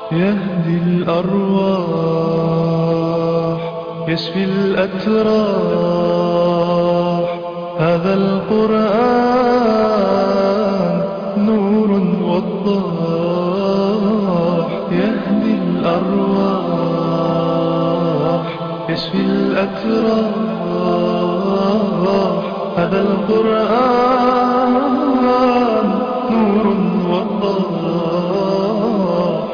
يهدي الأرواح يشفي الأتراح هذا القرآن نور وضاح يهدي الأرواح يشفي الأتراح هذا القرآن نور وضاح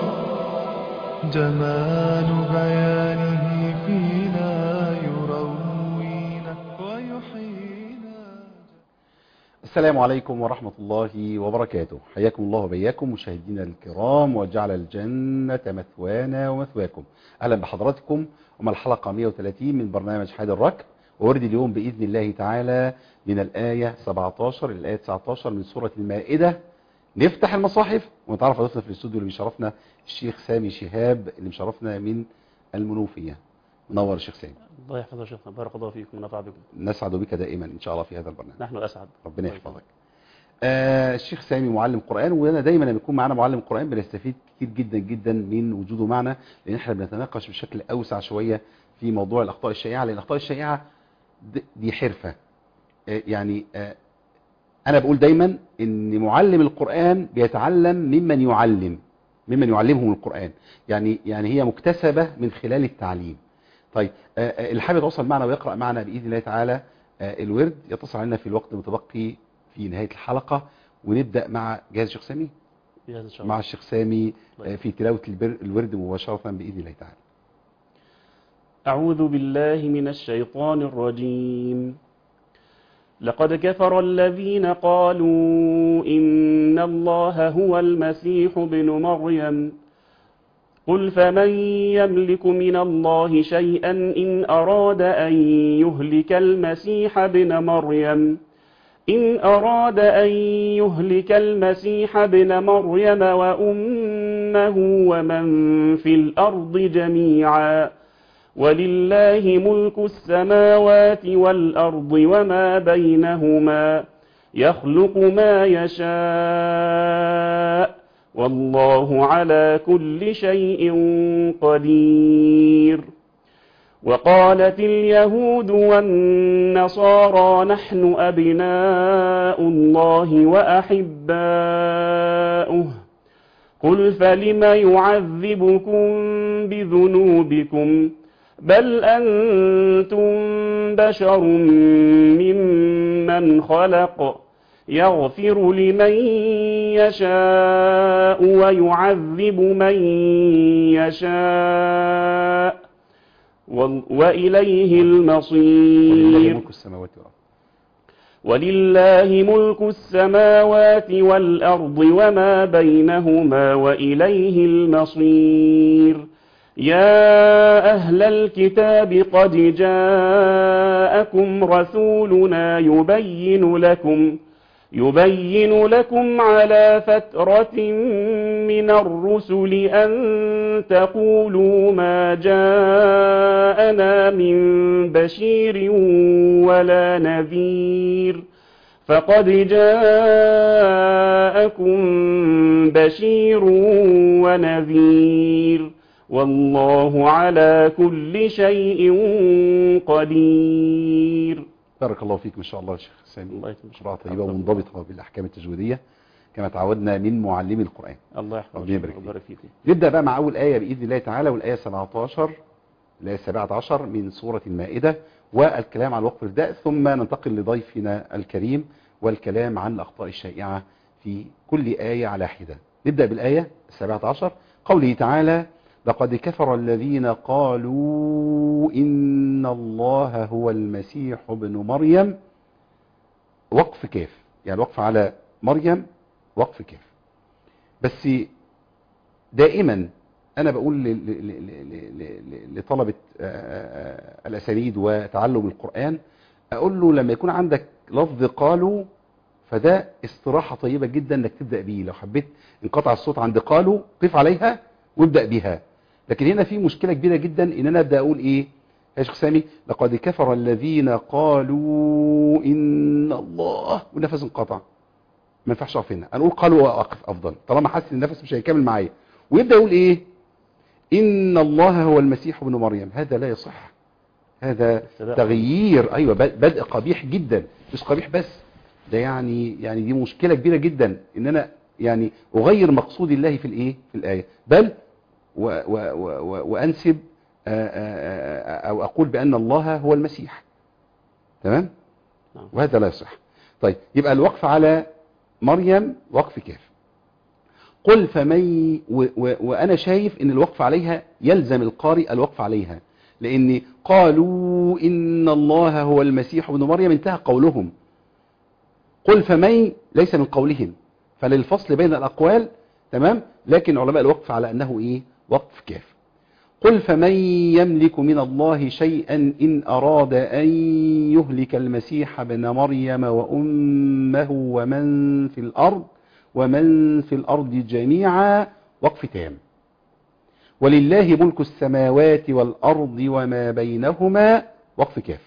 جمال بيانه فينا يروينا ويحيينا السلام عليكم ورحمة الله وبركاته حياكم الله وبياكم مشاهدينا الكرام وجعل الجنة مثوانا ومثواكم أهلا بحضراتكم ومع الحلقة 130 من برنامج حاد الركب وورد اليوم بإذن الله تعالى من الآية 17 إلى الآية 19 من سورة المائدة نفتح المصاحف ونتعرف على ضيفنا في الاستوديو اللي بيشرفنا الشيخ سامي شهاب اللي مشرفنا من المنوفية منور الشيخ سامي الله يحفظه شيخنا بارك الله فيكم ونفع بكم نسعد بك دائما إن شاء الله في هذا البرنامج نحن أسعد ربنا يحفظك آه الشيخ سامي معلم قرآن وانا دايما لما يكون معانا معلم قرآن بنستفيد كتير جدا جدا من وجوده معنا لان احنا بنتناقش بشكل اوسع شوية في موضوع الاخطاء الشائعة لان الاخطاء الشائعة د- دي حرفة آه يعني آه انا بقول دايما ان معلم القرآن بيتعلم ممن يعلم ممن يعلمهم القرآن يعني يعني هي مكتسبة من خلال التعليم طيب آه، آه، اللي حابب يتواصل معنا ويقرأ معنا بإذن الله تعالى آه، الورد يتصل علينا في الوقت المتبقي في نهاية الحلقة ونبدأ مع جهاز الشيخ سامي بهذا إن شاء مع الله الشيخ سامي طيب. آه، في تلاوة البر- الورد مباشرة بإذن الله تعالى أعوذ بالله من الشيطان الرجيم لقد كفر الذين قالوا إن الله هو المسيح ابن مريم قل فمن يملك من الله شيئا إن أراد أن يهلك المسيح ابن مريم إن أراد أن يهلك المسيح ابن مريم وأمه ومن في الأرض جميعا ولله ملك السماوات والأرض وما بينهما يخلق ما يشاء والله على كل شيء قدير وقالت اليهود والنصارى نحن أبناء الله وأحباؤه قل فلم يعذبكم بذنوبكم بل أنتم بشر ممن خلق يغفر لمن يشاء ويعذب من يشاء وال- وإليه ولله المصير ملك السماوات والأرض ولله ملك السماوات والأرض وما بينهما وإليه المصير يا أهل الكتاب قد جاءكم رسولنا يبين لكم يبين لكم على فترة من الرسل أن تقولوا ما جاءنا من بشير ولا نذير فقد جاءكم بشير ونذير والله على كل شيء قدير بارك الله فيك ما شاء الله يا شيخ سامي الله يتمم. قراءة طيبة ومنضبطة بالأحكام التجويدية كما تعودنا من معلمي القرآن الله يحفظك ربنا يبارك فيك. ويبارك فيكم نبدأ بقى مع أول آية بإذن الله تعالى والآية 17 الآية 17 من سورة المائدة والكلام عن وقف الرداء ثم ننتقل لضيفنا الكريم والكلام عن الأخطاء الشائعة في كل آية على حدة نبدأ بالآية 17 قوله تعالى لقد كفر الذين قالوا إن الله هو المسيح ابن مريم وقف كاف يعني وقف على مريم وقف كاف بس دائما انا بقول ل- ل- ل- ل- ل- ل- لطلبة آه، آه، الاسانيد وتعلم القرآن اقول له لما يكون عندك لفظ قالوا فده استراحة طيبة جدا انك تبدأ بيه لو حبيت انقطع الصوت عند قالوا قف عليها وابدأ بيها لكن هنا في مشكلة كبيرة جدا ان انا ابدأ اقول ايه يا شيخ سامي لقد كفر الذين قالوا ان الله والنفس انقطع ما ينفعش اقف هنا انا اقول قالوا واقف افضل طالما حاسس ان النفس مش هيكمل معايا ويبدا يقول ايه إن الله هو المسيح ابن مريم هذا لا يصح هذا ابتداء. تغيير أيوة ب- بدء قبيح جدا مش قبيح بس ده يعني يعني دي مشكلة كبيرة جدا إن أنا يعني أغير مقصود الله في الإيه في الآية بل و و و و وأنسب آه، آه، آه، أو أقول بأن الله هو المسيح تمام نعم. وهذا لا يصح طيب يبقى الوقف على مريم وقف كاف قل فمن و و وأنا شايف أن الوقف عليها يلزم القارئ الوقف عليها لأن قالوا إن الله هو المسيح ابن مريم انتهى قولهم قل فمن ليس من قولهم فللفصل بين الأقوال تمام لكن علماء الوقف على أنه إيه وقف كاف قل فمن يملك من الله شيئا إن أراد أن يهلك المسيح ابن مريم وأمه ومن في الأرض ومن في الأرض جميعا وقف تام ولله ملك السماوات والأرض وما بينهما وقف كاف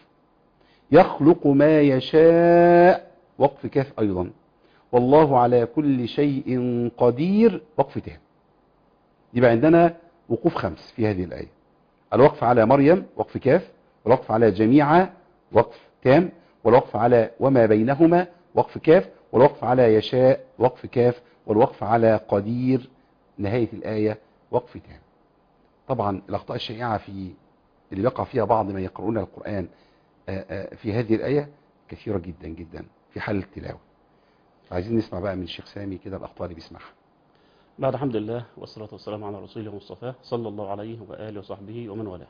يخلق ما يشاء وقف كاف أيضا والله على كل شيء قدير وقف تام يبقى عندنا وقوف خمس في هذه الآية الوقف على مريم وقف كاف والوقف على جميع وقف تام والوقف على وما بينهما وقف كاف والوقف على يشاء وقف كاف والوقف على قدير نهاية الآية وقف تام طبعا الأخطاء الشائعة في اللي يقع فيها بعض من يقرؤون القرآن آه، آه، في هذه الآية كثيرة جدا جدا في حال التلاوة عايزين نسمع بقى من الشيخ سامي كده الأخطاء اللي بيسمعها بعد حمد الله والصلاة والسلام على رسوله المصطفى صلى الله عليه وآله وصحبه ومن والاه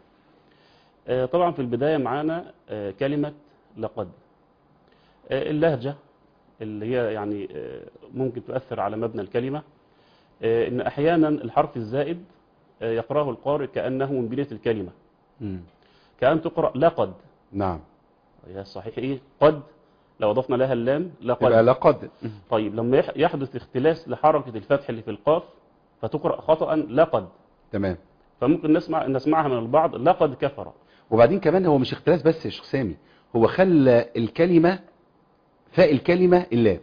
آه، طبعا في البداية معانا آه، كلمة لقد آه، اللهجة اللي هي يعني آه، ممكن تؤثر على مبنى الكلمة آه، إن أحيانا الحرف الزائد آه، يقرأه القارئ كأنه من بداية الكلمة مم. كأن تقرأ لقد نعم هي صحيح إيه قد لو أضفنا لها اللام يبقى لقد لقد طيب لما يح- يحدث اختلاس لحركة الفتح اللي في القاف فتقرأ خطأ لقد تمام فممكن نسمع نسمعها من البعض لقد كفر وبعدين كمان هو مش اختلاس بس يا شيخ سامي هو خلى الكلمة فاء الكلمة اللام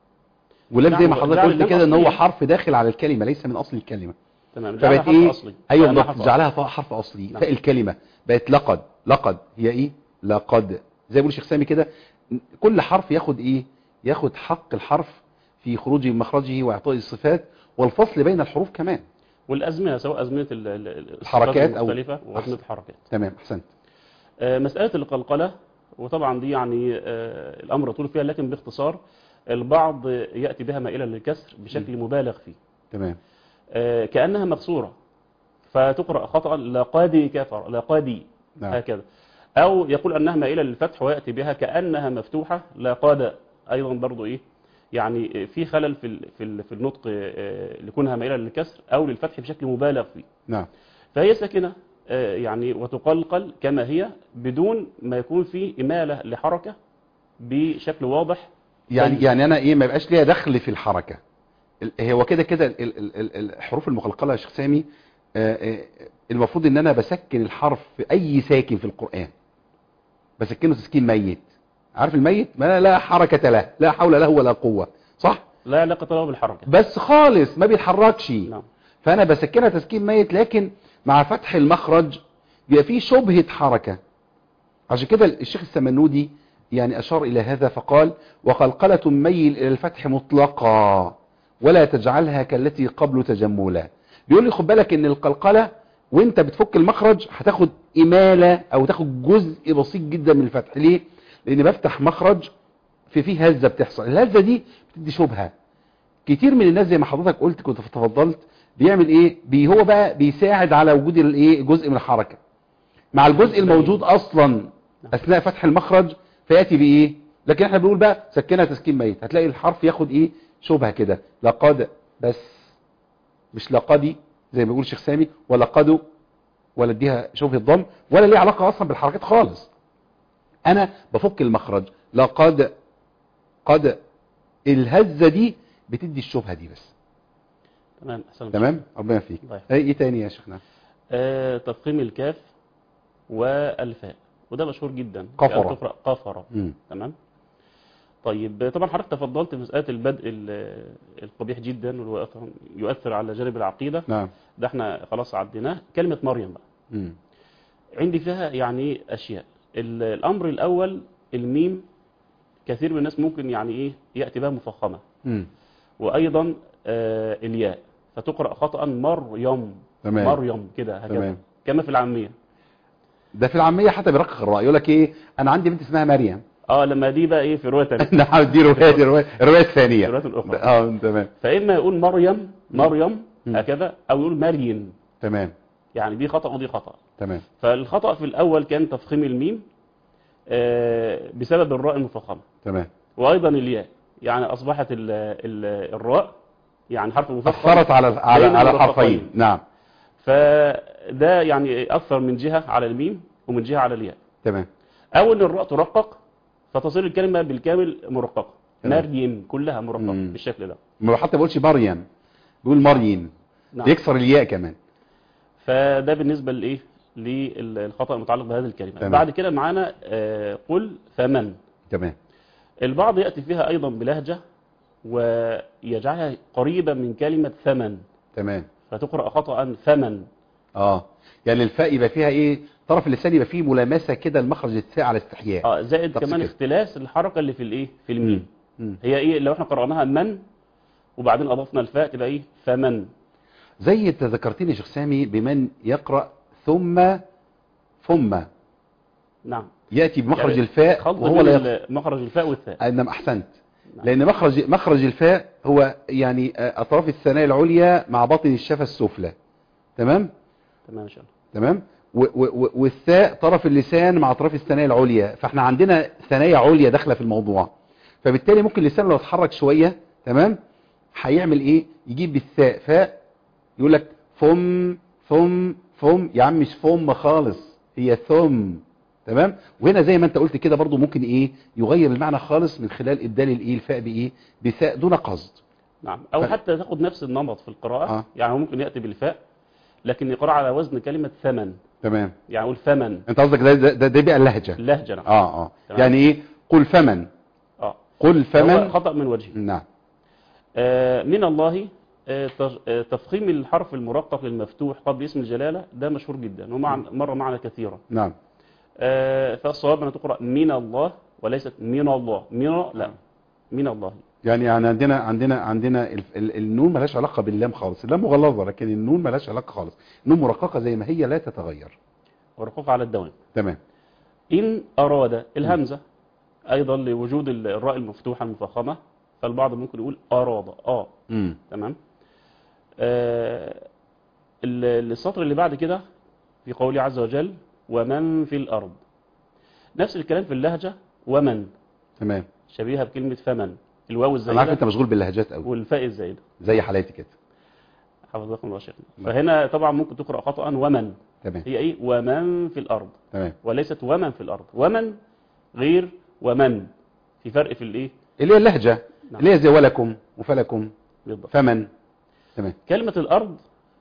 واللام نعم، زي ما هو حضرتك جعل قلت اللام كده ان هو أصلية. حرف داخل على الكلمة ليس من اصل الكلمة تمام جعلها فبقت حرف ايه أصلي ايوه جعلها بالظبط حرف جعلها فاء حرف اصلي نعم. فاء الكلمة بقت لقد لقد هي ايه لقد زي ما بيقول الشيخ سامي كده كل حرف ياخد ايه ياخد حق الحرف في خروجه من مخرجه واعطائه الصفات والفصل بين الحروف كمان والأزمنة سواء أزمنة ال- ال- ال- الصفات الحركات أو- المختلفة وأزمنة أحسن. الحركات تمام احسنت آه، مسألة القلقلة وطبعا دي يعني آه، الأمر طول فيها لكن باختصار البعض يأتي بها مائلة للكسر بشكل مبالغ فيه تمام آه، كأنها مكسورة فتقرأ خطأ لقد كفر لقد نعم هكذا أو يقول أنها مائلة للفتح ويأتي بها كأنها مفتوحة لقد أيضا برضو إيه يعني في خلل في ال- في ال- في النطق آه، لكونها مائلة للكسر أو للفتح بشكل مبالغ فيه نعم فهي ساكنة آه، يعني وتقلقل كما هي بدون ما يكون فيه إمالة لحركة بشكل واضح يعني طيب. يعني انا ايه ما يبقاش ليها دخل في الحركه ال- هو كده كده ال- ال- ال- الحروف المقلقله يا شيخ سامي آه، آه، المفروض ان انا بسكن الحرف في اي ساكن في القران بسكنه تسكين ميت عارف الميت ما لا حركه له لا حول له ولا قوه صح لا علاقة له بالحركة بس خالص ما بيتحركش نعم فانا بسكنها تسكين ميت لكن مع فتح المخرج بيبقى فيه شبهة حركة عشان كده الشيخ السمنودي يعني اشار الى هذا فقال وقلقلة ميل الى الفتح مطلقا ولا تجعلها كالتي قبل تجملا بيقول لي خد بالك ان القلقلة وانت بتفك المخرج هتاخد امالة او تاخد جزء بسيط جدا من الفتح ليه لان بفتح مخرج في فيه هزة بتحصل الهزة دي بتدي شبهة كتير من الناس زي ما حضرتك قلت كنت تفضلت بيعمل ايه بي هو بقى بيساعد على وجود الايه جزء من الحركة مع الجزء الموجود اصلا اثناء فتح المخرج فياتي بايه لكن احنا بنقول بقى سكنها تسكين ميت هتلاقي الحرف ياخد ايه شبهه كده لقد بس مش لقدي زي ما بيقول الشيخ سامي ولا قدو ولا اديها شبهه ضم ولا ليه علاقه اصلا بالحركات خالص انا بفك المخرج لقد قد الهزه دي بتدي الشبهه دي بس تمام أحسن تمام ربنا يفيك طيب. ايه تاني يا شيخنا آه تفخيم الكاف والفاء وده مشهور جدا قفرة. يعني تقرأ قفرة مم. تمام طيب طبعا حضرتك تفضلت في مساله البدء ال- القبيح جدا واللي هو أصلاً يؤثر على جانب العقيده نعم ده احنا خلاص عديناه كلمه مريم بقى مم. عندي فيها يعني اشياء ال- الامر الاول الميم كثير من الناس ممكن يعني ايه ياتي بها مفخمه مم. وايضا آه الياء فتقرا خطا مريم تمام. مريم كده هكذا تمام. كما في العاميه ده في العاميه حتى بيرقق الراي يقول لك ايه انا عندي بنت اسمها مريم اه لما دي بقى ايه في روايه ثانيه نعم دي روايه دي روايه الروايه الثانيه الروايات الأخرى. اه تمام فاما يقول مريم مريم مم. هكذا او يقول مريم تمام يعني دي خطا ودي خطا تمام فالخطا في الاول كان تفخيم الميم آه بسبب الراء المفخمه تمام وايضا الياء يعني اصبحت ال ال الراء يعني حرف مفخم اثرت على على بين على المرققين. الحرفين نعم فده يعني اثر من جهه على الميم ومن جهه على الياء تمام او ان الراء ترقق فتصير الكلمه بالكامل مرققه تمام. مريم كلها مرققه مم. بالشكل ده ما حتى بيقولش مريم بيقول مريم نعم يكسر الياء كمان فده بالنسبه لايه للخطا المتعلق بهذه الكلمه تمام. بعد كده معانا آه، قل فمن تمام البعض ياتي فيها ايضا بلهجه ويجعلها قريبه من كلمه ثمن تمام فتقرا خطا ثمن اه يعني الفاء يبقى فيها ايه طرف اللسان يبقى فيه ملامسه كده لمخرج الثاء على استحياء اه زائد طب كمان كده. اختلاس الحركه اللي في الايه في الميم مم. هي ايه لو احنا قراناها من وبعدين اضفنا الفاء تبقى ايه فمن زي انت ذكرتني يا شيخ سامي بمن يقرا ثم ثم نعم ياتي بمخرج يعني الفاء خلط وهو بين لا يقرأ ال- مخرج الفاء والثاء انما احسنت نعم. لان مخرج مخرج الفاء هو يعني آه، اطراف الثنايا العليا مع باطن الشفه السفلى تمام تمام ان شاء الله تمام و- و- و- والثاء طرف اللسان مع اطراف الثنايا العليا فاحنا عندنا ثنايا عليا داخله في الموضوع فبالتالي ممكن اللسان لو اتحرك شويه تمام هيعمل ايه يجيب بالثاء فاء يقول لك ثم ثم ثم يا عم مش ثم خالص هي ثم تمام وهنا زي ما انت قلت كده برضو ممكن ايه يغير المعنى خالص من خلال ابدال الايه الفاء بايه بثاء دون قصد نعم او ف- حتى تاخد نفس النمط في القراءه آه. يعني هو ممكن ياتي بالفاء لكن يقرا على وزن كلمه ثمن تمام يعني يقول ثمن انت قصدك ده ده, ده, ده بقى اللهجه اللهجه نعم اه اه تمام. يعني ايه قل فمن اه قل فهو فمن خطا من وجهه نعم آه من الله آه تج- آه، تفخيم الحرف المرقق المفتوح قبل اسم الجلاله ده مشهور جدا ومع مر معنا كثيرا نعم آه فالصواب ان تقرا من الله وليست من الله من لا من الله يعني يعني عندنا عندنا عندنا ال- ال- النون ملهاش علاقه باللام خالص اللام مغلظه لكن النون ملهاش علاقه خالص النون مرققه زي ما هي لا تتغير والرقوق على الدوام تمام إن أراد الهمزة أيضا لوجود ال- الراء المفتوحة المفخمة فالبعض ممكن يقول أراد آه امم تمام آه ال- السطر اللي بعد كده في قوله عز وجل ومن في الأرض نفس الكلام في اللهجة ومن تمام شبيهة بكلمة فمن الواو انا عارف انت الزائدة مشغول باللهجات قوي والفاء الزائدة زي حالاتي كده حفظكم الله شيخنا فهنا طبعا ممكن تقرأ خطأ ومن تمام هي إيه ومن في الأرض تمام وليست ومن في الأرض ومن غير ومن في فرق في الإيه اللي هي اللهجه نعم. اللي هي زي ولكم وفلكم بالضبط فمن تمام كلمة الأرض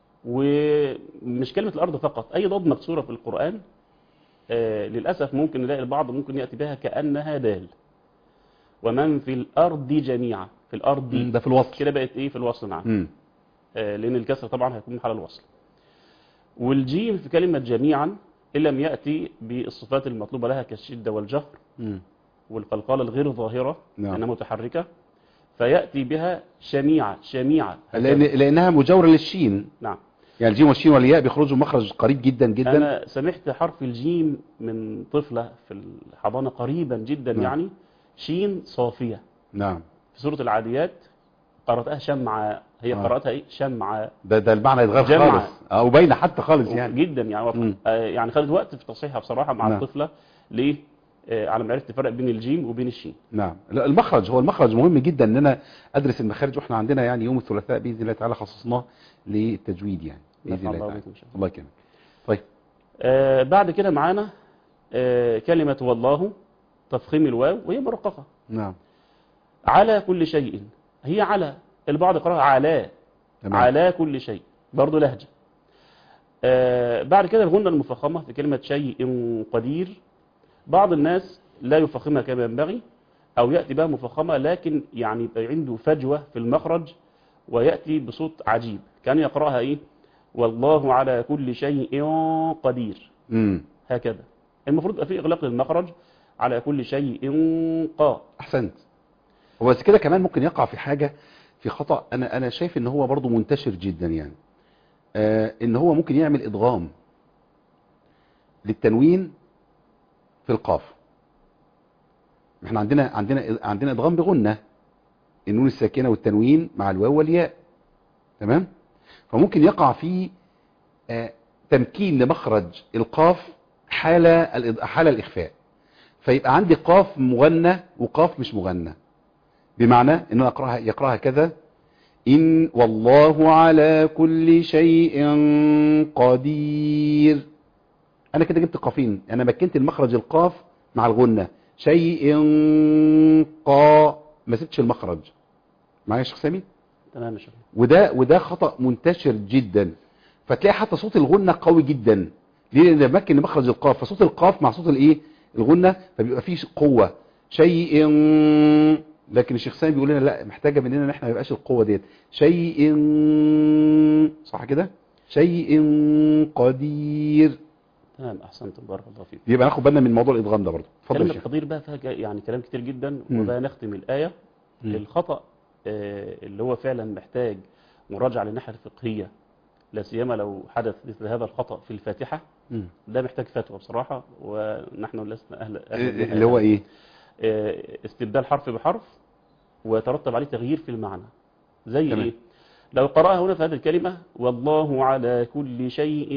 ومش كلمة الأرض فقط أي ضاد مكسورة في القرآن آه للأسف ممكن نلاقي البعض ممكن يأتي بها كأنها دال ومن في الأرض جميعا في الأرض مم، ده في الوصل كده بقت إيه في الوصل نعم امم آه لأن الكسر طبعا هيكون محل الوصل والجيم في كلمة جميعا إن لم يأتي بالصفات المطلوبة لها كالشدة والجهر امم والقلقالة الغير ظاهرة نعم. لأنها متحركة فيأتي بها شميعة شميعة لان لانها مجاوره للشين نعم يعني الجيم والشين والياء بيخرجوا مخرج قريب جدا جدا أنا سمعت حرف الجيم من طفلة في الحضانة قريبا جدا نعم. يعني شين صافية نعم في سورة العاديات قرأتها شمعة هي آه. قرأتها إيه شمعة ده ده المعنى يتغير جمع. خالص اه وباينه حتى خالص يعني جدا يعني واضحة. مم. آه يعني خدت وقت في تصحيحها بصراحة مع نعم. الطفلة ليه آه على ما عرفت تفرق بين الجيم وبين الشين نعم لا، المخرج هو المخرج مهم جدا ان انا ادرس المخارج واحنا عندنا يعني يوم الثلاثاء باذن الله تعالى خصصناه للتجويد يعني باذن نفع الله الله تعالى بكم إن شاء الله. الله يكرمك طيب آه بعد كده معانا آه كلمة والله تفخيم الواو وهي مرققة نعم على كل شيء هي على البعض يقرأها على تمام على كل شيء برضه لهجة آه بعد كده الغنة المفخمة في كلمة شيء قدير بعض الناس لا يفخمها كما ينبغي أو يأتي بها مفخمة لكن يعني يبقى عنده فجوة في المخرج ويأتي بصوت عجيب كان يقرأها إيه والله على كل شيء قدير امم هكذا المفروض يبقى في إغلاق للمخرج على كل شيء قا احسنت هو بس كده كمان ممكن يقع في حاجة في خطأ انا انا شايف ان هو برضو منتشر جدا يعني آه ان هو ممكن يعمل ادغام للتنوين في القاف احنا عندنا عندنا عندنا ادغام بغنة النون الساكنة والتنوين مع الواو والياء تمام فممكن يقع في آه تمكين لمخرج القاف حال الإض- حال الاخفاء فيبقى عندي قاف مغنى وقاف مش مغنى بمعنى ان انا اقراها يقراها كذا ان والله على كل شيء قدير انا كده جبت قافين انا مكنت المخرج القاف مع الغنة شيء قا ما سبتش المخرج معايا يا شيخ سامي تمام يا شيخ وده وده خطأ منتشر جدا فتلاقي حتى صوت الغنة قوي جدا ليه لان بمكن مخرج القاف فصوت القاف مع صوت الايه الغنة فبيبقى فيه قوة شيء لكن الشيخ سامي بيقول لنا لا محتاجة مننا ان احنا ما يبقاش القوة ديت شيء صح كده شيء قدير تمام أحسنتم بارك الله فيك يبقى ناخد بالنا من موضوع الادغام ده برضه اتفضل يا كلمة شيخ قدير بقى فيها جا- يعني كلام كتير جدا مم. وبقى نختم الآية مم. الخطأ آه، اللي هو فعلا محتاج مراجعة للناحية الفقهية لا سيما لو حدث مثل هذا الخطأ في الفاتحة مم. ده محتاج فتوى بصراحة ونحن لسنا أهل, أهل بها اللي هو يعني. ايه آه، استبدال حرف بحرف ويترتب عليه تغيير في المعنى زي تمام. ايه لو قرأها هنا في هذه الكلمة والله على كل شيء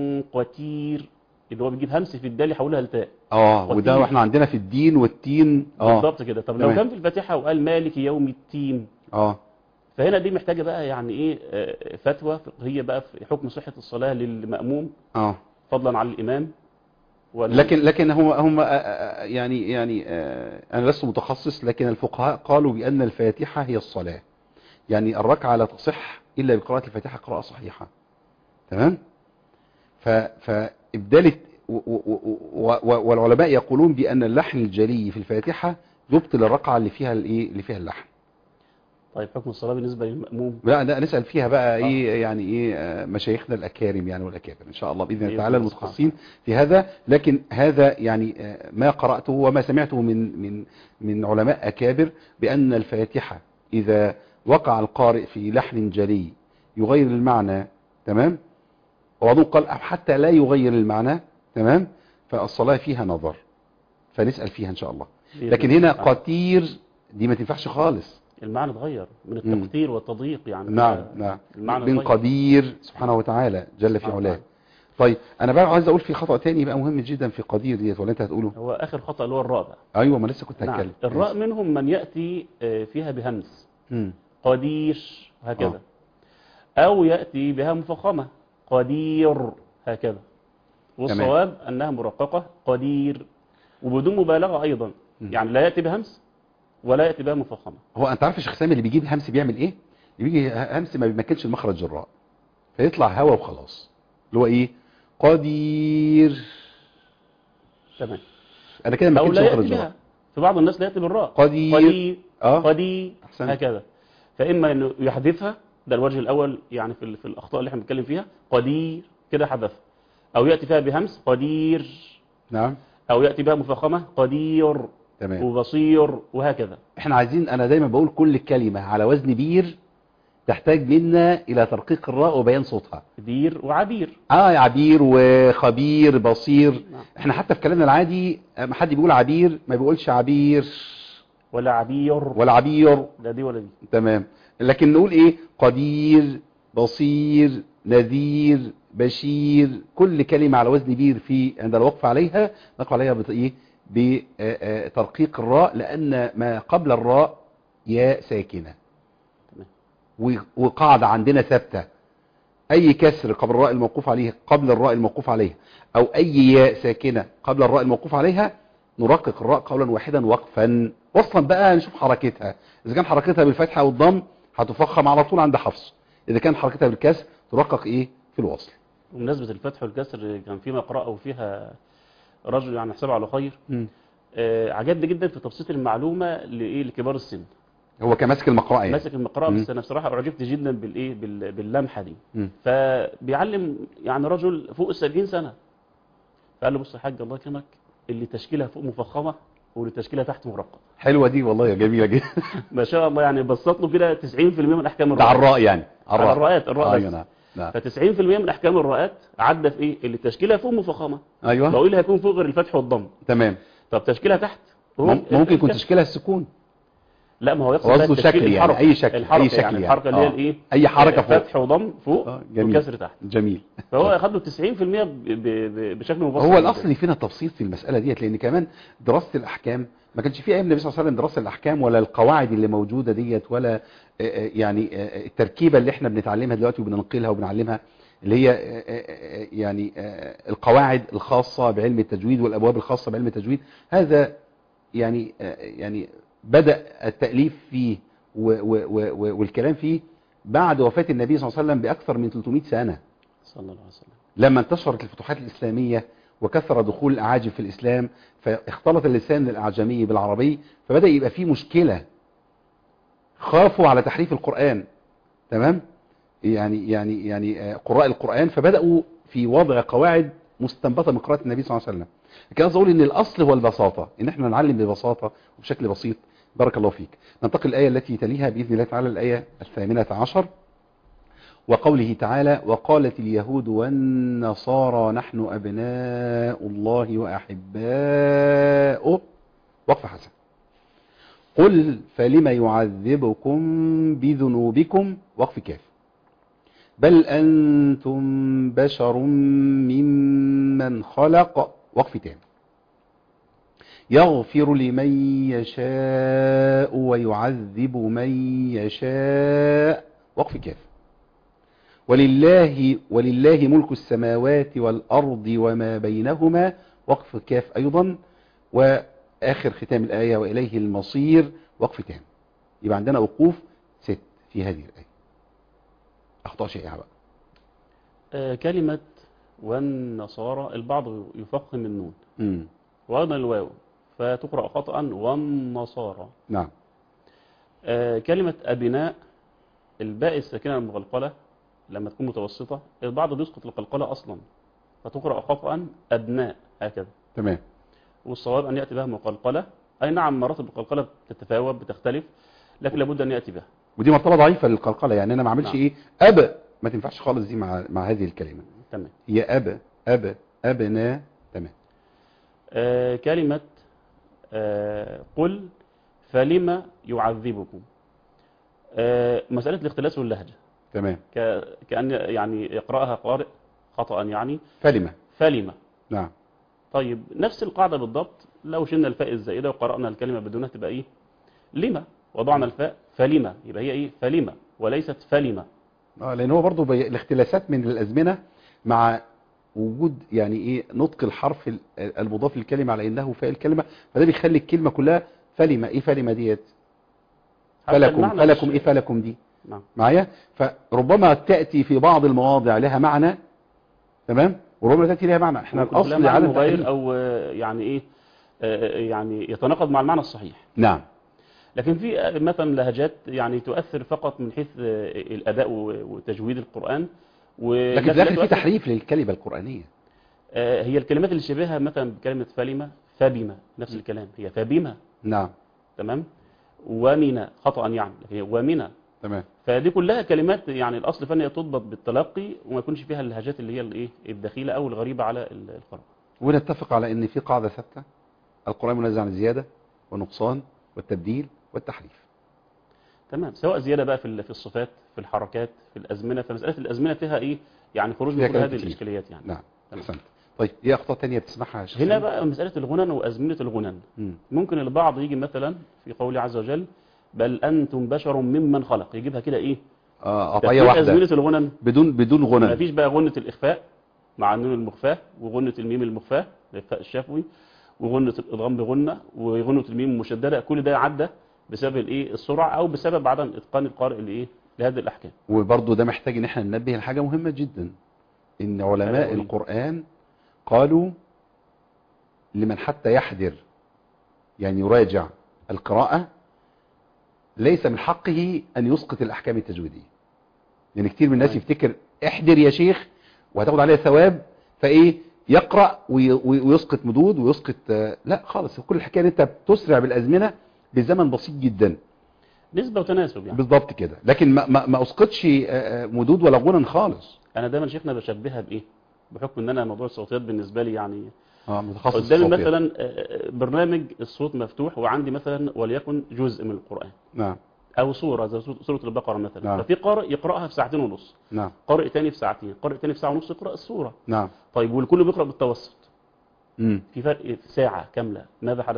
قتير اللي هو بيجيب همس في الدال يحولها لتاء اه وده قدير. واحنا عندنا في الدين والتين اه بالضبط كده طب لو تمام. كان في الفاتحة وقال مالك يوم التين اه فهنا دي محتاجة بقى يعني ايه آه، فتوى فقهية بقى في حكم صحة الصلاة للمأموم اه فضلا عن الإمام وال- لكن لكن هم هم آه، آه، يعني يعني آه، انا لست متخصص لكن الفقهاء قالوا بان الفاتحه هي الصلاه يعني الركعه لا تصح الا بقراءه الفاتحه قراءه صحيحه تمام ف فابدال الت- و- و- و- و- والعلماء يقولون بان اللحن الجلي في الفاتحه يبطل الركعه اللي فيها الايه اللي فيها اللحن طيب حكم الصلاة بالنسبة للمأموم لا ده نسال فيها بقى ايه يعني ايه آه، مشايخنا الاكارم يعني والاكابر ان شاء الله باذن الله بإذن تعالى الله المتخصصين في هذا لكن هذا يعني آه، ما قراته وما سمعته من من من علماء اكابر بان الفاتحه اذا وقع القارئ في لحن جلي يغير المعنى تمام وبعضهم قال أو حتى لا يغير المعنى تمام فالصلاه فيها نظر فنسال فيها ان شاء الله بإذن لكن الله هنا تعالى. قتير دي ما تنفعش خالص المعنى اتغير من مم. التقدير والتضييق يعني نعم ده نعم المعنى من اتغير. قدير سبحانه وتعالى جل في سبحانه علاه وتعالى. طيب انا بقى عايز اقول في خطأ تاني بقى مهم جدا في قدير ديت ولا انت هتقوله هو آخر خطأ اللي هو الراء بقى ايوه ما لسه كنت نعم هتكلم الراء منهم من يأتي آه، فيها بهمس مم. قدير هكذا أو يأتي بها مفخمة قدير هكذا والصواب أنها مرققة قدير وبدون مبالغة أيضا مم. يعني لا يأتي بهمس ولا يأتي بها مفخمة هو انت عارف الشيخ سامي اللي بيجيب همس بيعمل ايه اللي بيجي همس ما بيمكنش المخرج الراء فيطلع هوا وخلاص اللي هو ايه قدير تمام انا كده ما أو مكنش لا مخرج يأتي الراء بها في بعض الناس لا يأتي بالراء قدير. قدير اه قدير أحسنت. هكذا فإما أنه يحذفها ده الوجه الأول يعني في, ال- في الأخطاء اللي احنا بنتكلم فيها قدير كده حذفها أو يأتي فيها بهمس قدير نعم أو يأتي بها مفخمة قدير تمام وبصير وهكذا احنا عايزين انا دايما بقول كل كلمة على وزن بير تحتاج منا الى ترقيق الراء وبيان صوتها دير وعبير اه يا عبير وخبير بصير نعم. احنا حتى في كلامنا العادي اما حد بيقول عبير ما بيقولش عبير ولا عبير ولا عبير لا دي ولا دي تمام لكن نقول ايه قدير بصير نذير بشير كل كلمة على وزن بير في عند الوقف عليها نقف عليها بت- ايه بترقيق الراء لان ما قبل الراء ياء ساكنة تمام. و- وقاعدة عندنا ثابتة اي كسر قبل الراء الموقوف عليها قبل الراء الموقوف عليها او اي ياء ساكنة قبل الراء الموقوف عليها نرقق الراء قولا واحدا وقفا وصلا بقى نشوف حركتها اذا كان حركتها بالفتحة والضم هتفخم على طول عند حفص اذا كان حركتها بالكسر ترقق ايه في الوصل بمناسبة الفتح والكسر كان في مقرأة وفيها رجل يعني حساب على خير آه، عجبني جدا في تبسيط المعلومه لايه لكبار السن هو كان ماسك المقرأة يعني ماسك المقراء مم. بس انا بصراحه اعجبت جدا بالايه بال- باللمحه دي مم. فبيعلم يعني رجل فوق ال 70 سنه فقال له بص يا حاج الله يكرمك اللي تشكيلها فوق مفخمه واللي تشكيلها تحت مرقمه حلوة دي والله يا جميلة جدا ما شاء الله يعني بسط له كده 90% من احكام ده على الرؤى الراء يعني على الرؤات الرؤى ايوه بس. نعم نعم ف 90% من احكام الرؤات عدى في ايه اللي تشكيلها فوق مفخمه ايوه بقول لي هيكون فوق غير الفتح والضم تمام طب تشكيلها تحت هو مم- ممكن يكون الكسر. تشكيلها السكون لا ما هو يقصد قصده بقى التشكيل شكل يعني، الحركة. أي شكل، الحركة أي شكل يعني يعني. الحركه اللي هي آه. الايه أي حركة فوق. فتح وضم فوق آه، جميل. وكسر تحت جميل فهو ياخد له 90% ب- ب- ب- بشكل مبسط هو جداً. الاصل اللي فينا تبسيط في المساله ديت لان كمان دراسه الاحكام ما كانش في ايام النبي صلى الله عليه وسلم دراسه الاحكام ولا القواعد اللي موجوده ديت ولا آه، آه، يعني آه، التركيبه اللي احنا بنتعلمها دلوقتي وبننقلها وبنعلمها اللي هي آه، آه، آه، يعني آه، القواعد الخاصه بعلم التجويد والابواب الخاصه بعلم التجويد هذا يعني آه، يعني بدا التاليف فيه و- و- و- و- والكلام فيه بعد وفاه النبي صلى الله عليه وسلم باكثر من 300 سنه صلى الله عليه وسلم لما انتشرت الفتوحات الإسلامية وكثر دخول الأعاجم في الإسلام فاختلط اللسان الأعجمي بالعربي فبدأ يبقى فيه مشكلة خافوا على تحريف القرآن تمام يعني يعني يعني آه، قراء القرآن فبدأوا في وضع قواعد مستنبطة من قراءة النبي صلى الله عليه وسلم كان قصدي اقول ان الاصل هو البساطة ان احنا نعلم ببساطة وبشكل بسيط بارك الله فيك ننتقل الآية التي تليها بإذن الله تعالى الآية الثامنة عشر وقوله تعالى وقالت اليهود والنصارى نحن أبناء الله وأحباؤه وقف حسن قل فلم يعذبكم بذنوبكم وقف كاف بل أنتم بشر ممن خلق وقف تام يغفر لمن يشاء ويعذب من يشاء وقف كاف ولله ولله ملك السماوات والأرض وما بينهما وقف كاف أيضا وآخر ختام الآية وإليه المصير وقف تام يبقى عندنا وقوف ست في هذه الآية أخطاء شائعة بقى آه، كلمة والنصارى البعض يفخم النون مم. وأيضا الواو فتقرأ خطأ والنصارى نعم آه، كلمة أبناء الباء الساكنة المغلقلة لما تكون متوسطة البعض بيسقط القلقلة أصلا فتقرأ خطأ أبناء هكذا تمام والصواب أن يأتي بها مقلقلة أي نعم مراتب القلقلة بتتفاوت بتختلف لكن لابد أن يأتي بها ودي مرتبة ضعيفة للقلقلة يعني أنا ما أعملش نعم. إيه أب ما تنفعش خالص دي مع مع هذه الكلمة تمام هي أب أب أبناء تمام آه، كلمة آه، قل فلما يعذبكم آه، مسألة الاختلاس واللهجة تمام ك- كأن يعني يقرأها قارئ خطأ يعني فلمة فلما نعم طيب نفس القاعدة بالضبط لو شلنا الفاء الزائدة وقرأنا الكلمة بدونها تبقى ايه لما وضعنا الفاء فلما يبقى هي ايه فلما وليست فلما اه لان هو برضو بي... الاختلاسات من الازمنه مع وجود يعني ايه نطق الحرف ال- المضاف للكلمه على انه فاء الكلمه فده بيخلي الكلمه كلها فلمه ايه فلمه ديت حتى فلكم المعنى فلكم مش- ايه فلكم دي نعم معايا فربما تاتي في بعض المواضع لها معنى تمام وربما تاتي لها معنى احنا ممكن تلاقي الاصل معنى على مغاير التحريف او آه، يعني ايه آه، يعني يتناقض مع المعنى الصحيح نعم لكن في آه، مثلا لهجات يعني تؤثر فقط من حيث آه، الاداء و- وتجويد القرآن لكن في لا الاخر في تؤثر- تحريف للكلمه القرانيه آه، هي الكلمات اللي شبيهة مثلا بكلمة فلمة فبما نفس الكلام هي فبما نعم تمام ومنى خطأ يعني لكن هي ومنى تمام فدي كلها كلمات يعني الاصل فنية تضبط بالتلقي وما يكونش فيها اللهجات اللي هي الايه الدخيلة او الغريبة على ال- القراء ونتفق على ان في قاعده ثابته القران منزل عن الزياده والنقصان والتبديل والتحريف تمام سواء زيادة بقى في ال- في الصفات في الحركات في الازمنة فمسألة الازمنة فيها ايه يعني خروج فيها من كل كلام هذه كتير. الاشكاليات يعني نعم تمام. احسنت طيب ايه اخطاء تانية بتسمعها يا شيخ هنا سليم؟ بقى مسألة الغنن وازمنة الغنن مم. ممكن البعض يجي مثلا في قوله عز وجل بل انتم بشر ممن خلق يجيبها كده ايه اه ترتيب قطعيه واحده ازمنه الغنن بدون بدون ما غنى فيش بقى غنة الاخفاء مع النون المخفاه وغنة الميم المخفاه الاخفاء الشفوي وغنة الادغام بغنة وغنة الميم المشدده كل ده عدى بسبب الايه السرعه او بسبب عدم اتقان القارئ لايه لهذه الاحكام وبرضه ده محتاج ان احنا ننبه لحاجه مهمه جدا ان علماء أيوة. القران قالوا لمن حتى يحذر يعني يراجع القراءة ليس من حقه أن يسقط الأحكام التجويدية لأن كتير من الناس طيب. يفتكر احضر يا شيخ وهتاخد عليها ثواب فإيه يقرأ وي- وي- ويسقط مدود ويسقط آه، لا خالص كل الحكاية ان انت بتسرع بالأزمنة بزمن بسيط جدا نسبه وتناسب يعني بالضبط كده لكن ما, ما, ما أسقطش آه، آه، مدود ولا غنى خالص انا دايما شيخنا بشبهها بايه بحكم ان انا موضوع الصوتيات بالنسبه لي يعني اه متخصص قدامي صوتيات. مثلا آه، برنامج الصوت مفتوح وعندي مثلا وليكن جزء من القران نعم او سوره زي سوره البقره مثلا نعم. ففي قارئ يقراها في ساعتين ونص نعم قارئ تاني في ساعتين قارئ تاني في ساعه ونص يقرا السوره نعم طيب والكل بيقرا بالتوسط مم. في فرق في ساعه كامله ماذا حدث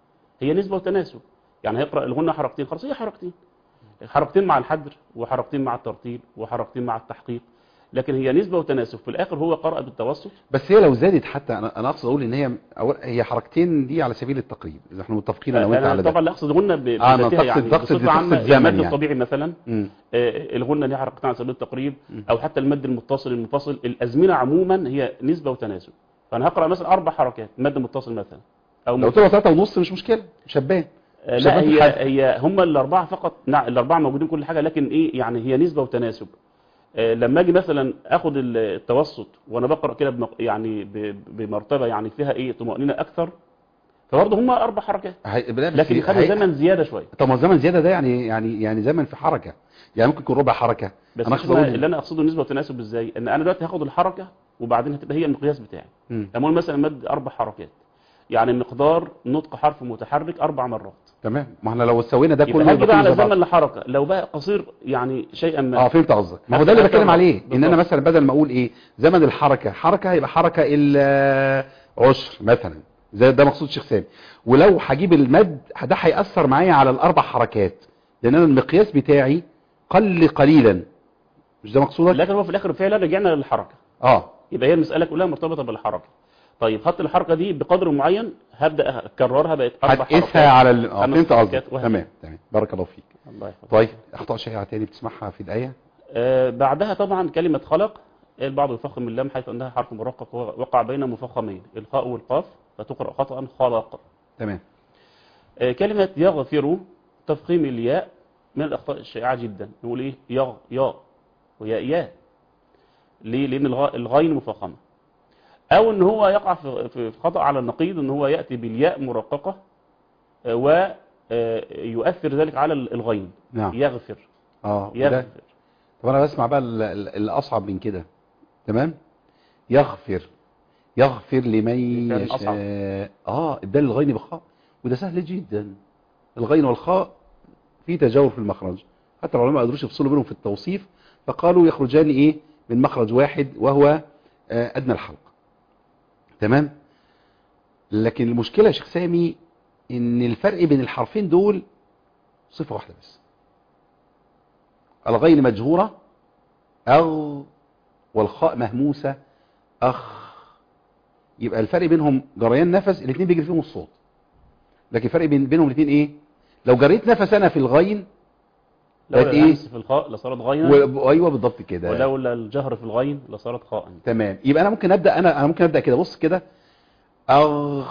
هي نسبه وتناسب يعني هيقرا الغنى حركتين خلاص هي حركتين حركتين مع الحدر وحركتين مع الترتيل وحركتين مع التحقيق لكن هي نسبه وتناسب في الاخر هو قرأ بالتوسط بس هي لو زادت حتى انا انا اقصد اقول ان هي أول هي حركتين دي على سبيل التقريب اذا احنا متفقين انا وانت انا على طبعا ده لا اقصد غنى ب- آه، أنا بذاتها تقصد- يعني تقصد- بصفه عامه تقصد زمن المد يعني. الطبيعي مثلا مم. آه، الغنى ليها حركتين على سبيل التقريب مم. او حتى المد المتصل المنفصل الازمنه عموما هي نسبه وتناسب فانا هقرا مثلا اربع حركات مد متصل مثلا او لو منفصل. طلعوا ثلاثة ونص مش مشكلة شبان آه، شباب لا هي الحد. هي هم الاربعه فقط نعم الاربعه موجودين كل حاجه لكن ايه يعني هي نسبه وتناسب آه، لما اجي مثلا اخد ال- التوسط وانا بقرا كده بمق- يعني ب- بمرتبه يعني فيها ايه طمانينه اكثر فبرضه هم اربع حركات هي... لا، بس لكن هي- خدوا هي- زمن زياده شويه طب ما الزمن زيادة ده يعني يعني يعني زمن في حركة يعني ممكن يكون ربع حركة بس انا اقصد إحنا اقول اللي انا اقصده النسبه والتناسب ازاي ان انا دلوقتي هاخد الحركه وبعدين هتبقى هي المقياس بتاعي مم. لما اقول مثلا مد اربع حركات يعني مقدار نطق حرف متحرك اربع مرات تمام ما احنا لو سوينا ده يبقى كله هاجي بقى على زي بعض. زمن لحركه لو بقى قصير يعني شيئا ما اه فهمت قصدك ما هو ده اللي هبدأ بتكلم أكرر. عليه ان انا بالضبط. مثلا بدل ما اقول ايه زمن الحركة حركة هيبقى حركة الا عشر مثلا زي ده مقصود شيخ سامي ولو هجيب المد ده هيأثر معايا على الاربع حركات لان انا المقياس بتاعي قل قليلا مش ده مقصودك لكن هو في الاخر فعلا رجعنا للحركه اه يبقى هي المساله كلها مرتبطه بالحركه طيب خدت الحركه دي بقدر معين هبدا اكررها بقت اربع هتقيسها حركات على ال... اه خمس فهمت حركات قصدك وهكذا. تمام تمام بارك الله فيك الله يحفظك طيب اخطاء شائعه تاني بتسمعها في الايه آه بعدها طبعا كلمه خلق البعض يفخم اللام حيث انها حرف مرقق وقع بين مفخمين الخاء والقاف فتقرا خطا خلق تمام آه كلمه يغفر تفخيم الياء من الاخطاء الشائعه جدا نقول ايه يغ يا ويا ياء ليه لان الغ- الغين مفخمه او ان هو يقع في في في خطا على النقيض ان هو ياتي بالياء مرققه ويؤثر ذلك على الغين نعم يغفر اه وده- يغفر طب انا بسمع بقى ال- ال- الاصعب من كده تمام يغفر يغفر لمن فعلا أصعب. يشاء اه الدال الغين بخاء وده سهل جدا الغين والخاء في تجاور في المخرج حتى العلماء ما قدروش يفصلوا بينهم في التوصيف فقالوا يخرجان ايه من مخرج واحد وهو آه، ادنى الحلق تمام لكن المشكله يا شيخ سامي ان الفرق بين الحرفين دول صفه واحده بس الغين مجهوره أغ والخاء مهموسة أخ يبقى الفرق بينهم جريان نفس الاثنين بيجري فيهم الصوت لكن الفرق بين بينهم الاثنين ايه لو جريت نفس انا في الغين لولا بقت إيه؟ الهمس في الخاء لصارت غينا و... ايوه بالضبط كده ولولا الجهر في الغين لصارت خاء تمام يبقى انا ممكن ابدا انا انا ممكن ابدا كده بص كده اغ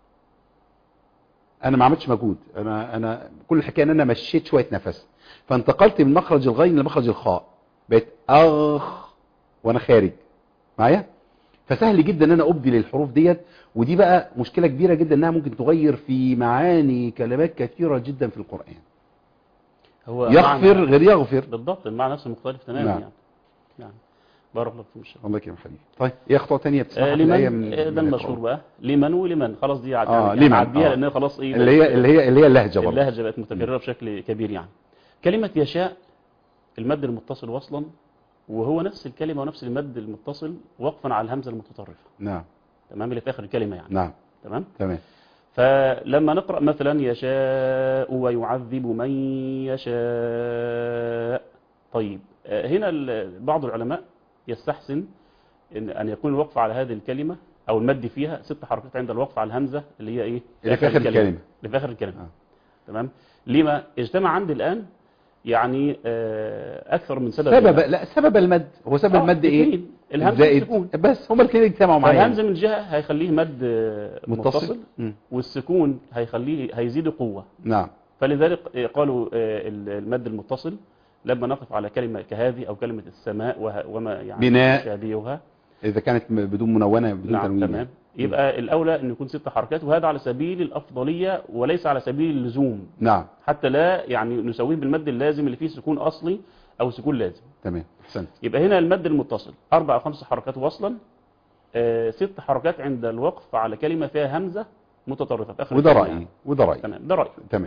انا ما عملتش مجهود انا انا كل الحكايه ان انا مشيت شويه نفس فانتقلت من مخرج الغين لمخرج الخاء بقيت اغ وانا خارج معايا فسهل جدا ان انا ابدل الحروف ديت ودي بقى مشكله كبيره جدا انها ممكن تغير في معاني كلمات كثيره جدا في القران هو يغفر معنى- غير يغفر بالضبط المعنى نفسه مختلف تماما نعم. يعني يعني بارك الله فيك الله يكرم حبيبي طيب ايه اخطاء ثانيه آه بتسمعها في الايه لمن من آه، ده من المشهور القرآن؟ بقى لمن ولمن خلاص دي يعني آه، يعني لمن، عديها آه. لان خلاص ايه اللي هي اللي هي اللي هي اللهجه برضه اللهجه بقت متكرره بشكل كبير يعني كلمه يشاء المد المتصل وصلا وهو نفس الكلمه ونفس المد المتصل وقفا على الهمزه المتطرفه نعم تمام اللي في اخر الكلمه يعني نعم تمام تمام فلما نقرأ مثلا يشاء ويعذب من يشاء طيب آه، هنا ال- بعض العلماء يستحسن إن أن يكون الوقف على هذه الكلمة أو المد فيها ست حركات عند الوقف على الهمزة اللي هي إيه اللي في آخر الكلمة. اللي في آخر الكلمة آه. تمام لما اجتمع عندي الآن يعني آه، أكثر من سبب سبب لا سبب المد هو سبب آه، المد ايه اتنين. الهمزة الزائد والسكون. بس هما الاثنين اجتمعوا معايا فالهمزة من جهة هيخليه مد آه، متصل متصل مم. والسكون هيخليه هيزيد قوة نعم فلذلك آه، قالوا آه، ال- المد المتصل لما نقف على كلمة كهذه أو كلمة السماء وه- وما يعني بناء. يشابهها اذا كانت م- بدون منونه بدون نعم تنوين تمام يبقى الأولى أن يكون ست حركات وهذا على سبيل الأفضلية وليس على سبيل اللزوم نعم حتى لا يعني نسويه بالمد اللازم اللي فيه سكون أصلي أو سكون لازم تمام احسنت يبقى هنا المد المتصل أربع أو خمس حركات وصلا آه، ست حركات عند الوقف على كلمة فيها همزة متطرفة في آخر وده الكلمة رايي وده رايي تمام ده رأيي تمام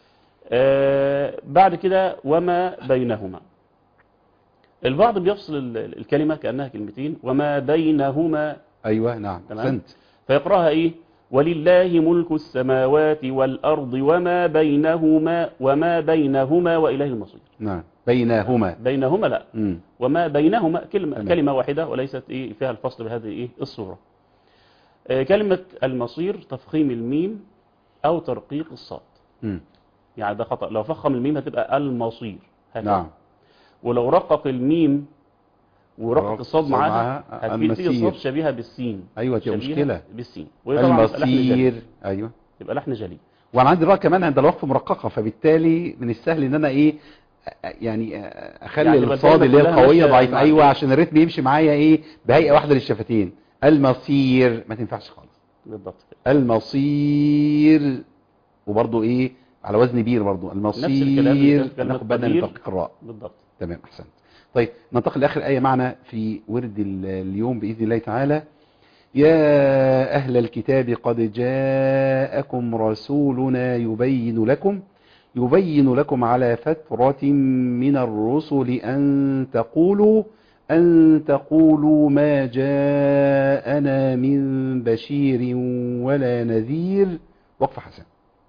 آه، بعد كده وما بينهما البعض بيفصل ال- ال- الكلمة كأنها كلمتين وما بينهما ايوه نعم تمام. احسنت فيقرأها إيه ولله ملك السماوات والأرض وما بينهما وما بينهما وإله المصير نعم بينهما بينهما لا امم وما بينهما كلمة, تمام. كلمة واحدة وليست إيه فيها الفصل بهذه إيه الصورة آه، كلمة المصير تفخيم الميم أو ترقيق الصاد امم يعني ده خطأ لو فخم الميم هتبقى المصير هكذا. نعم ولو رقق الميم ورقق رقق الصاد الصاد معاها معاها هتجي تيجي المسير. الصاد شبيهة بالسين ايوه دي شبيهة مشكله بالسين وهي طبعا يبقى لحن جلي المصير ايوه يبقى لحن جلي وانا عندي رأي كمان عند الوقف مرققه فبالتالي من السهل ان انا ايه يعني اخلي يعني يعني يبقى الصاد اللي هي الكلمة كلها القويه ماشية ضعيفه مع ايوه الإيه؟ عشان الريتم يمشي معايا ايه بهيئه واحده للشفتين المصير ما تنفعش خالص بالضبط كده المصير وبرضه ايه على وزن بير برضه الكلام اللي المصير كان في كلمة ناخد بالنا من قدير. تدقيق الراء بالضبط تمام احسنت طيب ننتقل لاخر ايه معنا في ورد ال- اليوم باذن الله تعالى يا اهل الكتاب قد جاءكم رسولنا يبين لكم يبين لكم على فترة من الرسل ان تقولوا ان تقولوا ما جاءنا من بشير ولا نذير وقف حسن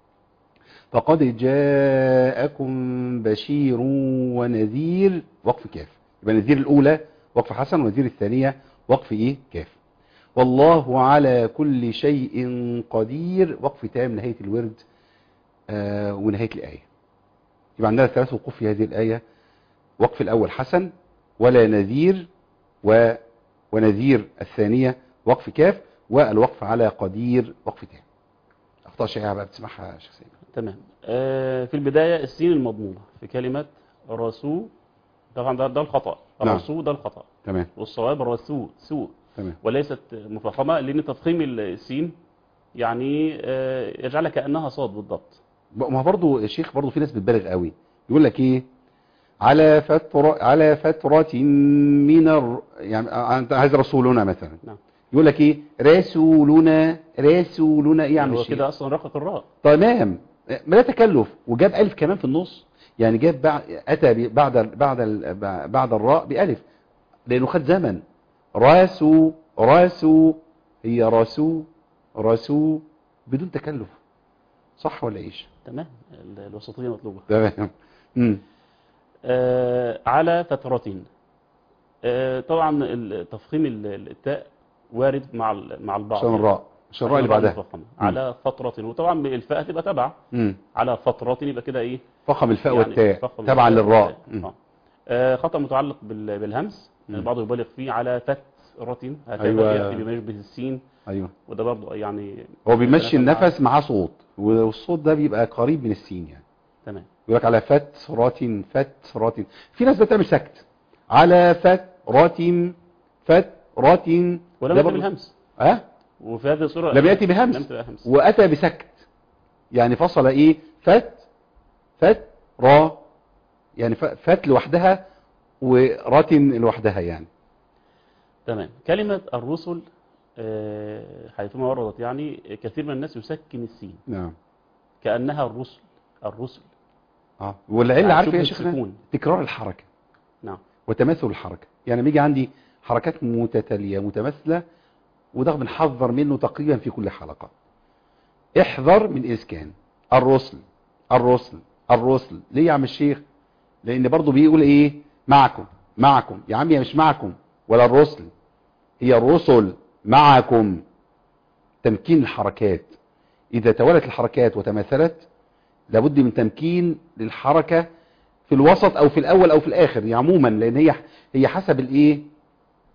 فقد جاءكم بشير ونذير وقف كاف يبقى نذير الأولى وقف حسن ونذير الثانية وقف إيه كاف والله على كل شيء قدير وقف تام نهاية الورد آه ونهاية الآية يبقى عندنا ثلاث وقوف في هذه الآية وقف الأول حسن ولا نذير و ونذير الثانية وقف كاف والوقف على قدير وقف تام أخطاء شائعة بقى بتسمعها يا شيخ سيد تمام آه في البداية السين المضمومة في كلمة رسول طبعا ده, ده الخطأ نعم. الرسول ده الخطأ تمام والصواب رسول سوء تمام وليست مفخمة لأن تفخيم السين يعني آه يجعلها كأنها صاد بالضبط ما برضو يا شيخ برضو في ناس بتبالغ قوي يقول لك ايه على فترة على فترة من الر... يعني انت عايز رسولنا مثلا نعم يقول لك ايه رسولنا رسولنا ايه يا عم هو الشيخ كده أصلا رقق الراء تمام ما لا تكلف وجاب الف كمان في النص يعني جاب بعد اتى ب- بعد ال- بعد ال- بعد الراء بالف لانه خد زمن راسو راسو هي راسو راسو بدون تكلف صح ولا ايش تمام ال- الوسطية مطلوبة تمام امم آه على فترة آه طبعا ال- تفخيم ال- ال- التاء وارد مع ال- مع البعض عشان الراء عشان الراء اللي الراء بعدها مفخمة. على فترة وطبعا الفاء تبقى تبع امم على فترة يبقى كده ايه فخم الفاء يعني والتاء فخم تبعا الفاء للراء والتاء. مم. آه. آه خطأ متعلق بال- بالهمس مم. البعض يبالغ فيه على فترة هكذا أيوة. يأتي بما يشبه السين ايوه وده برضه يعني هو بيمشي مع- النفس معاه صوت والصوت ده بيبقى قريب من السين يعني تمام يقول لك على فترة فترة في ناس بتعمل سكت على فترة فترة ولم ده يأتي برضه- بالهمس ها وفي هذه الصورة لم يأتي بهمس. لم تبقى همس واتى بسكت يعني فصل ايه فت فت را يعني ف- فت لوحدها ورات لوحدها يعني تمام كلمة الرسل آه، حيثما وردت يعني كثير من الناس يسكن السين نعم كأنها الرسل الرسل اه والعله يعني عارف ايه يا شبه شيخنا السكون. تكرار الحركه نعم وتماثل الحركه يعني بيجي عندي حركات متتاليه متماثله وده بنحذر منه تقريبا في كل حلقه احذر من اسكان الرسل الرسل الرسل ليه يا عم الشيخ لان برضه بيقول ايه معكم معكم يا عم هي مش معكم ولا الرسل هي الرسل معكم تمكين الحركات اذا توالت الحركات وتماثلت لابد من تمكين للحركه في الوسط او في الاول او في الاخر يعني عموما لان هي هي حسب الايه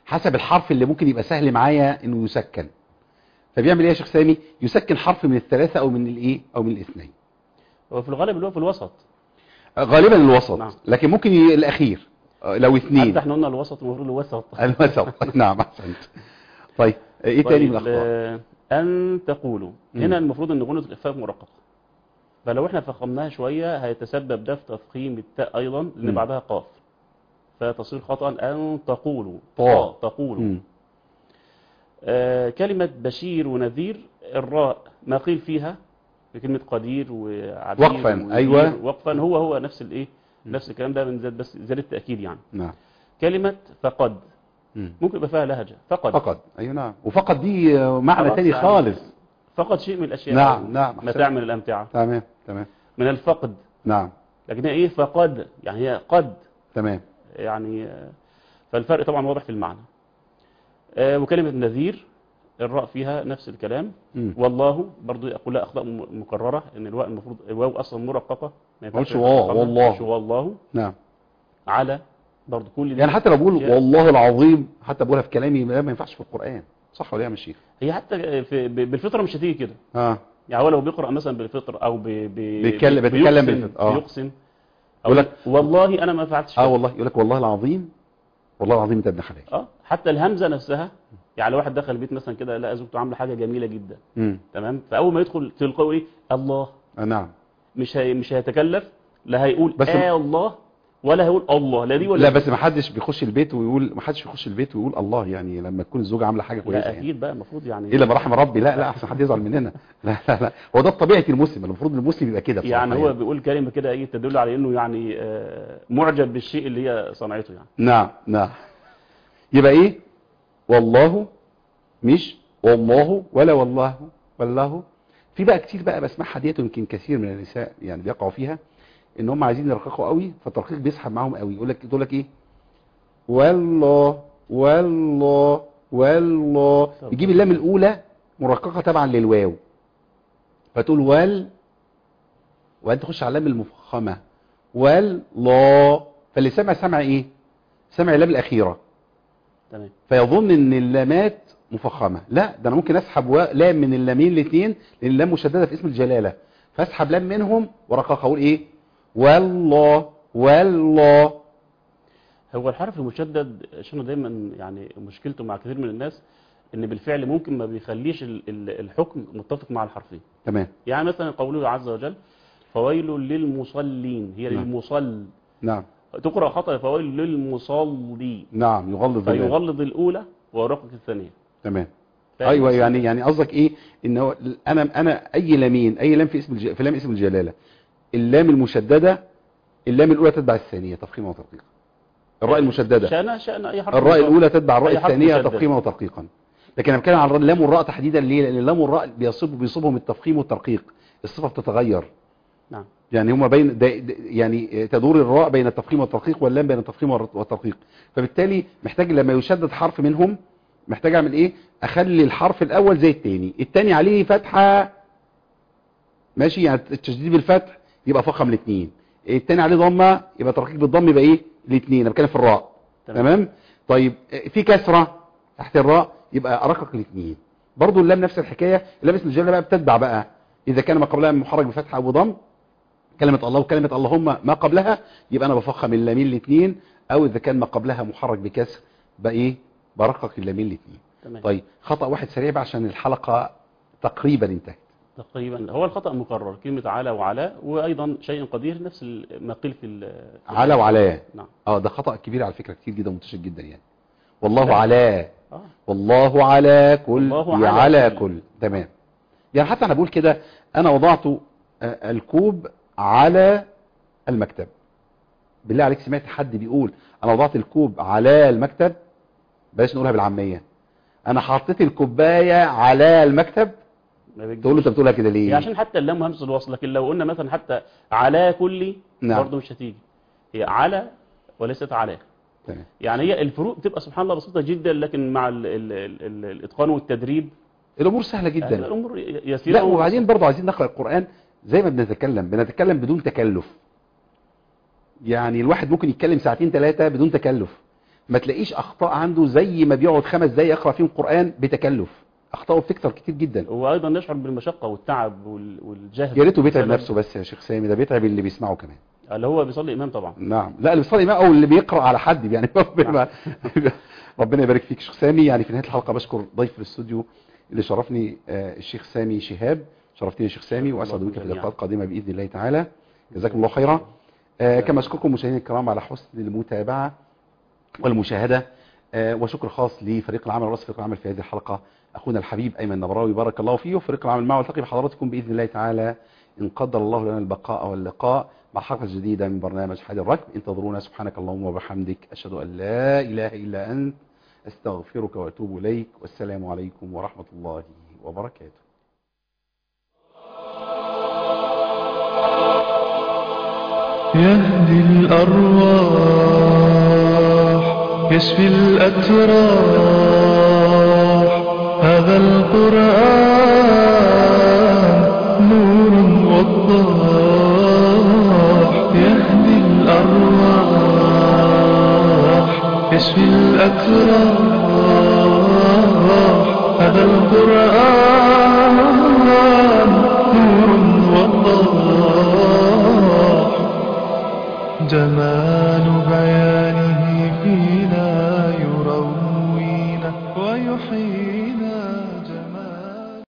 حسب الحرف اللي ممكن يبقى سهل معايا انه يسكن فبيعمل ايه يا شيخ سامي يسكن حرف من الثلاثه او من الايه او من الاثنين هو في الغالب اللي هو في الوسط غالبا الوسط نعم. لكن ممكن ي... الاخير آه، لو اثنين حتى احنا قلنا الوسط المفروض الوسط الوسط نعم احسنت طيب ايه تاني من طيب، الاخطاء آه، ان تقولوا مم. هنا المفروض ان غنة الاخفاء مرققه فلو احنا فخمناها شويه هيتسبب ده في تفخيم التاء ايضا لان مم. بعدها قاف فتصير خطا ان تقولوا طا. تقولوا مم. آه، كلمة بشير ونذير الراء ما قيل فيها في كلمة قدير وعبير وقفاً، ونذير أيوة. وقفا هو هو نفس الايه نفس الكلام ده من زاد بس زاد التأكيد يعني نعم كلمة فقد مم. ممكن يبقى فيها لهجة فقد فقد ايوه نعم وفقد دي آه، معنى خلاص تاني يعني خالص فقد شيء من الأشياء نعم، نعم، متاع أحسنت. من الأمتعة تمام تمام من الفقد نعم لكن هي ايه فقد يعني هي قد تمام يعني آه، فالفرق طبعا واضح في المعنى آه، وكلمة نذير الراء فيها نفس الكلام مم. والله برضو اقول لها اخطاء م- مكرره ان الواو المفروض الواو اصلا مرققه ما ينفعش قلتش واو، تفخمها. والله. مش والله نعم على برضو كل دي يعني حتى لو بقول أشياء. والله العظيم حتى بقولها في كلامي لا ما ينفعش في القرآن صح ولا ايه يا مشيخ هي حتى في ب- بالفطره مش هتيجي كده اه يعني هو لو بيقرا مثلا بالفطر او ب ب بيتكلم- ب- بيتكلم بيقسم- بالفطر، آه. بيقسم او يقول لك- والله انا ما فعلتش اه كده. والله يقول لك والله العظيم والله العظيم انت ابن حلال اه حتى الهمزه نفسها يعني لو واحد دخل البيت مثلا كده لقى زوجته عامله حاجه جميله جدا امم تمام فاول ما يدخل تلقائي يقول ايه الله آه نعم مش هي مش هيتكلف لا هيقول بس- آه الله ولا هيقول الله لا دي ولا لا دي. بس ما حدش بيخش البيت ويقول ما حدش بيخش البيت ويقول الله يعني لما تكون الزوجه عامله حاجه كويسه لا يعني اكيد بقى المفروض يعني الا ما رحم ربي لا لا احسن حد يزعل مننا لا لا لا هو ده طبيعه المسلم المفروض المسلم يبقى كده بصراحه يعني هو بيقول كلمه كده ايه تدل على انه يعني آه، معجب بالشيء اللي هي صنعته يعني نعم نعم يبقى ايه والله مش والله ولا والله والله في بقى كتير بقى بسمعها ديت يمكن كثير من النساء يعني بيقعوا فيها ان هم عايزين يرققوا قوي فالترقيق بيسحب معاهم قوي يقول لك يقول لك ايه والله والله والله طب. يجيب اللام الاولى مرققه تبعا للواو فتقول وال وانت تخش على اللام المفخمه والله فاللي سمع سمع ايه سمع اللام الاخيره تمام فيظن ان اللامات مفخمه لا ده انا ممكن اسحب و- لام من اللامين الاثنين لان اللام مشدده في اسم الجلاله فاسحب لام منهم ورقاق اقول ايه والله والله هو الحرف المشدد عشان دايما يعني مشكلته مع كثير من الناس ان بالفعل ممكن ما بيخليش ال- ال- الحكم متفق مع الحرفين تمام يعني مثلا قوله عز وجل فويل للمصلين هي نعم. للمصل نعم تقرأ خطأ فويل للمصلي نعم يغلظ اللام. فيغلظ الأولى ويرقق الثانية تمام فاهم؟ ايوه يعني يعني قصدك ايه ان هو انا انا اي لامين اي لام في اسم الج... في لام اسم الجلاله اللام المشدده اللام الاولى تتبع الثانيه تفخيما وترقيقا الراء المشدده شأن شأن أي حرف الراء مشدد. الاولى تتبع الراء أي حرف الثانيه مشدد. تفخيما وترقيقا لكن انا بتكلم عن اللام والراء تحديدا ليه لان اللام والراء بيصب بيصيبهم التفخيم والترقيق الصفه بتتغير نعم يعني هما بين دا دا- يعني تدور الراء بين التفخيم والترقيق واللام بين التفخيم والر- والترقيق فبالتالي محتاج لما يشدد حرف منهم محتاج اعمل ايه اخلي الحرف الاول زي الثاني الثاني عليه فتحه ماشي يعني التشديد بالفتح يبقى فخم الاثنين الثاني عليه ضمه يبقى ترقيق بالضم يبقى ايه الاثنين انا بتكلم في الراء تمام. تمام طيب في كسره تحت الراء يبقى ارقق الاثنين برضو اللام نفس الحكايه اللام اسم الجلاله بقى بتتبع بقى اذا كان ما قبلها محرك بفتحه او بضم كلمة الله وكلمة اللهم ما قبلها يبقى أنا بفخم اللامين الاثنين أو إذا كان ما قبلها محرك بكسر بقى إيه برقق اللامين الاثنين تمام طيب خطأ واحد سريع بقى عشان الحلقة تقريبا انتهت تقريبا هو الخطأ مكرر كلمة على وعلى وأيضا شيء قدير نفس ال- ما قيل في ال- في على وعلاه نعم اه ده خطأ كبير على فكرة كتير جدا منتشر جدا يعني والله لا. على آه. والله على كل والله على على كل. كل تمام يعني حتى انا بقول كده انا وضعت آه، الكوب على المكتب بالله عليك سمعت حد بيقول انا وضعت الكوب على المكتب بلاش نقولها بالعاميه انا حطيت الكوبايه على المكتب ما بيجيش. تقول له انت بتقولها كده ليه هي عشان حتى اللام همزة الوصل لكن لو قلنا مثلا حتى على كل نعم. برضه مش هتيجي هي على وليست على تمام يعني هي الفروق بتبقى سبحان الله بسيطة جدا لكن مع ال ال ال ال الإتقان والتدريب الامور سهله جدا الأمور يسيرة لا وبعدين برضه عايزين نقرا القران زي ما بنتكلم بنتكلم بدون تكلف يعني الواحد ممكن يتكلم ساعتين ثلاثه بدون تكلف ما تلاقيش اخطاء عنده زي ما بيقعد خمس دقايق يقرا فيهم قران بتكلف اخطائه بتكتر كتير جدا وايضا نشعر بالمشقه والتعب وال- والجهد يا ريته بيتعب بسبب- نفسه بس يا شيخ سامي ده بيتعب اللي بيسمعه كمان اللي هو بيصلي امام طبعا نعم لا اللي بيصلي امام او اللي بيقرا على حد يعني ربنا ربنا يبارك فيك شيخ سامي يعني في نهايه الحلقه بشكر ضيف الاستوديو اللي شرفني آه، الشيخ سامي شهاب شرفتني يا شيخ سامي واسعد بك في جميعا. لقاءات قادمه باذن الله تعالى جزاكم الله خيرا آه، كما اشكركم مشاهدينا الكرام على حسن المتابعه والمشاهده آه، وشكر خاص لفريق العمل ورئيس فريق العمل في هذه الحلقه اخونا الحبيب ايمن نبراوي بارك الله فيه وفريق العمل معه والتقي بحضراتكم باذن الله تعالى ان قدر الله لنا البقاء واللقاء مع حلقه جديده من برنامج حاد الركب انتظرونا سبحانك اللهم وبحمدك اشهد ان لا اله الا انت استغفرك واتوب اليك والسلام عليكم ورحمه الله وبركاته يهدي الأرواح يشفي الأتراح هذا القرآن نور وضاح يهدي الأرواح يشفي الأتراح هذا القرآن نور وضاح جمال بيانه فينا يروينا ويحيينا